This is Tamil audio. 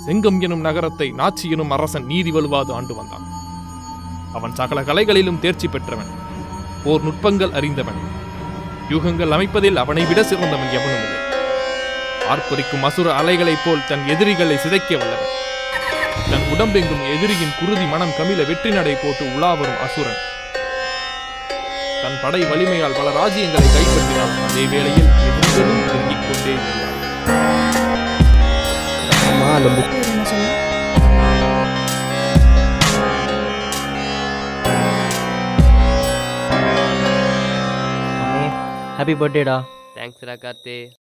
செங்கம் எனும் நகரத்தை நாச்சி எனும் அரசன் நீதி வலுவாது ஆண்டு வந்தான் அவன் சகல கலைகளிலும் தேர்ச்சி பெற்றவன் போர் நுட்பங்கள் அறிந்தவன் யூகங்கள் அமைப்பதில் அவனை விட சிறந்தவன் எவனும் இல்லை ஆர்ப்பரிக்கும் அசுர அலைகளைப் போல் தன் எதிரிகளை சிதைக்க வல்லவன் தன் உடம்பெங்கும் எதிரியின் குருதி மனம் கமில வெற்றி நடை போட்டு உலாவரும் அசுரன் தன் படை வலிமையால் பல ராஜ்யங்களை கைப்பற்றினான் அதே வேளையில் எதிரிகளும் நெருங்கிக் கொண்டே இருந்தான் அம்மா அந்த புக் என்ன சொன்ன ஹாப்பி பர்த்டேடா தேங்க்ஸ்டா கார்த்தி